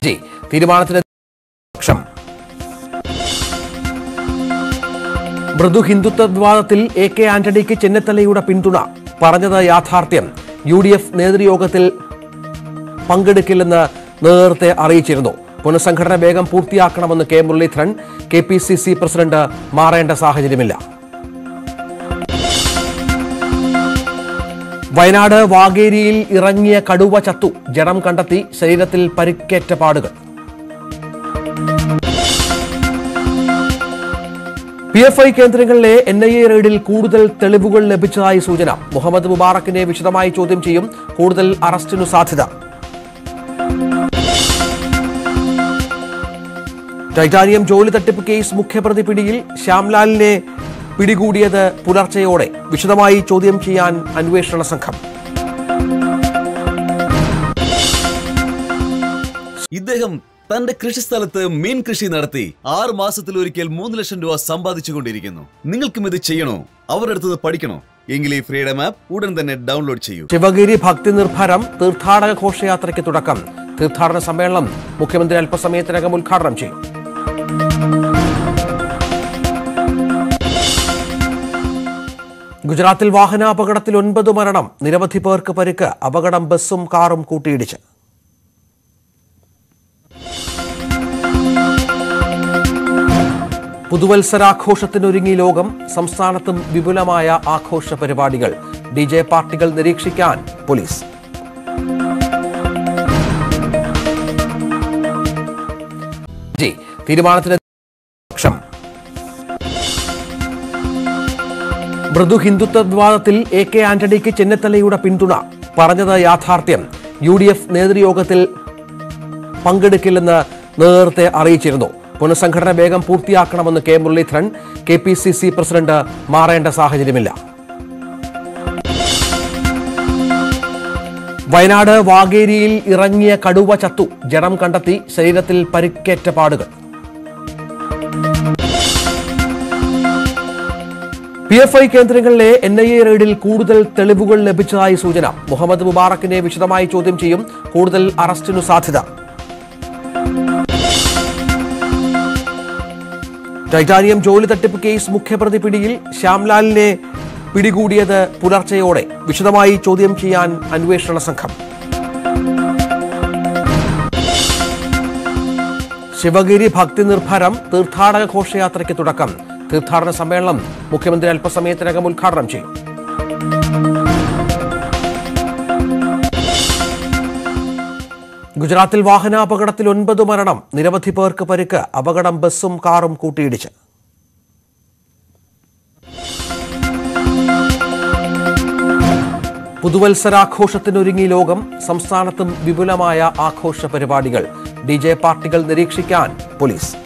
G തീരുമാനത്തിന് പക്ഷം മൃദു ഹിന്ദുത്വ വിവാദത്തിൽ എ കെ ആന്റണിക്ക് ചെന്നിത്തലയുടെ പിന്തുണ പറഞ്ഞത് യാഥാർത്ഥ്യം യു ഡി എഫ് നേതൃയോഗത്തിൽ പങ്കെടുക്കില്ലെന്ന് നേരത്തെ അറിയിച്ചിരുന്നു പുനഃസംഘടന വേഗം പൂർത്തിയാക്കണമെന്ന് K Muraleedharan K P C C president മാറേണ്ട സാഹചര്യമില്ല വയനാട് വാഗേരിയിൽ ഇറങ്ങിയ കടുവ ചത്തു ജഡം കണ്ടെത്തി ശരീരത്തിൽ പരിക്കേറ്റ പാടുകൾ പി എഫ് ഐ കേന്ദ്രങ്ങളിലെ എൻ ഐ എ റെയ്ഡിൽ കൂടുതൽ തെളിവുകൾ ലഭിച്ചതായി സൂചന മുഹമ്മദ് മുബാറക്കിനെ വിശദമായി ചോദ്യം ചെയ്യും കൂടുതൽ അറസ്റ്റിനു സാധ്യത ടൈറ്റാനിയം ജോലി തട്ടിപ്പ് കേസ് മുഖ്യപ്രതി പിടിയിൽ ശ്യാംലാലിനെ പിടികൂടിയത് പുലർച്ചെയോടെ വിശദമായി ചോദ്യം ചെയ്യാൻ അന്വേഷണ സംഘം ഇദ്ദേഹം തന്റെ കൃഷിസ്ഥലത്ത് മീൻ കൃഷി നടത്തി ആറ് മാസത്തിലൊരിക്കൽ മൂന്ന് ലക്ഷം രൂപ സമ്പാദിച്ചുകൊണ്ടിരിക്കുന്നു നിങ്ങൾക്കും ഇത് ചെയ്യണോ അവരുടെ അടുത്ത് പഠിക്കണോ എങ്കിൽ ഈ ഫ്രീഡം ആപ്പ് ഉടൻ തന്നെ ഡൗൺലോഡ് ചെയ്യൂ ശിവഗിരി ഭക്തി നിർഭരം തീർത്ഥാടക ഘോഷയാത്രയ്ക്ക് തുടക്കം തീർത്ഥാടന സമ്മേളനം മുഖ്യമന്ത്രി അല്പസമയത്തിനകം ഉദ്ഘാടനം ചെയ്യും ഗുജറാത്തിൽ വാഹനാപകടത്തിൽ ഒൻപത് മരണം നിരവധി പേർക്ക് പരിക്ക് അപകടം ബസ്സും കാറും കൂട്ടിയിടിച്ച് പുതുവത്സരാഘോഷത്തിനൊരുങ്ങി ലോകം സംസ്ഥാനത്തും വിപുലമായ ആഘോഷ പരിപാടികൾ ഡി ജെ പാർട്ടികൾ നിരീക്ഷിക്കാൻ പോലീസ് ജി തീരുമാനത്തിന് പക്ഷം മൃദു ഹിന്ദുത്വ വിവാദത്തിൽ എ കെ ആന്റണിക്ക് ചെന്നിത്തലയുടെ പിന്തുണ പറഞ്ഞത് യാഥാർത്ഥ്യം യു ഡി എഫ് നേതൃയോഗത്തിൽ പങ്കെടുക്കില്ലെന്ന് നേരത്തെ അറിയിച്ചിരുന്നു പുനഃസംഘടന വേഗം പൂർത്തിയാക്കണമെന്ന് K Muraleedharan K P C C president മാറേണ്ട സാഹചര്യമില്ല വയനാട് വാഗേരിയിൽ ഇറങ്ങിയ കടുവ ചത്തു ജഡം കണ്ടെത്തി ശരീരത്തിൽ പരിക്കേറ്റ പാടുകൾ പി എഫ് ഐ കേന്ദ്രങ്ങളിലെ എൻ ഐ എ റെയ്ഡിൽ കൂടുതൽ തെളിവുകൾ ലഭിച്ചതായി സൂചന മുഹമ്മദ് മുബാറക്കിനെ വിശദമായി ചോദ്യം ചെയ്യും കൂടുതൽ അറസ്റ്റിനു സാധ്യത ടൈറ്റാനിയം ജോലി തട്ടിപ്പ് കേസ് മുഖ്യപ്രതി പിടിയിൽ ശ്യാംലാലിനെ പിടികൂടിയത് പുലർച്ചെയോടെ വിശദമായി ചോദ്യം ചെയ്യാൻ അന്വേഷണ സംഘം ശിവഗിരി ഭക്തി നിർഭരം തീർത്ഥാടക ഘോഷയാത്രയ്ക്ക് തുടക്കം തീർത്ഥാടന സമ്മേളനം മുഖ്യമന്ത്രി അല്പസമയത്തിനകം ഉദ്ഘാടനം ചെയ്യും ഗുജറാത്തിൽ വാഹനാപകടത്തിൽ ഒൻപത് മരണം നിരവധി പേർക്ക് പരിക്ക് അപകടം ബസ്സും കാറും കൂട്ടിയിടിച്ച് പുതുവത്സരാഘോഷത്തിനൊരുങ്ങി ലോകം സംസ്ഥാനത്തും വിപുലമായ ആഘോഷ പരിപാടികൾ ഡി ജെ പാർട്ടികൾ നിരീക്ഷിക്കാൻ പോലീസ്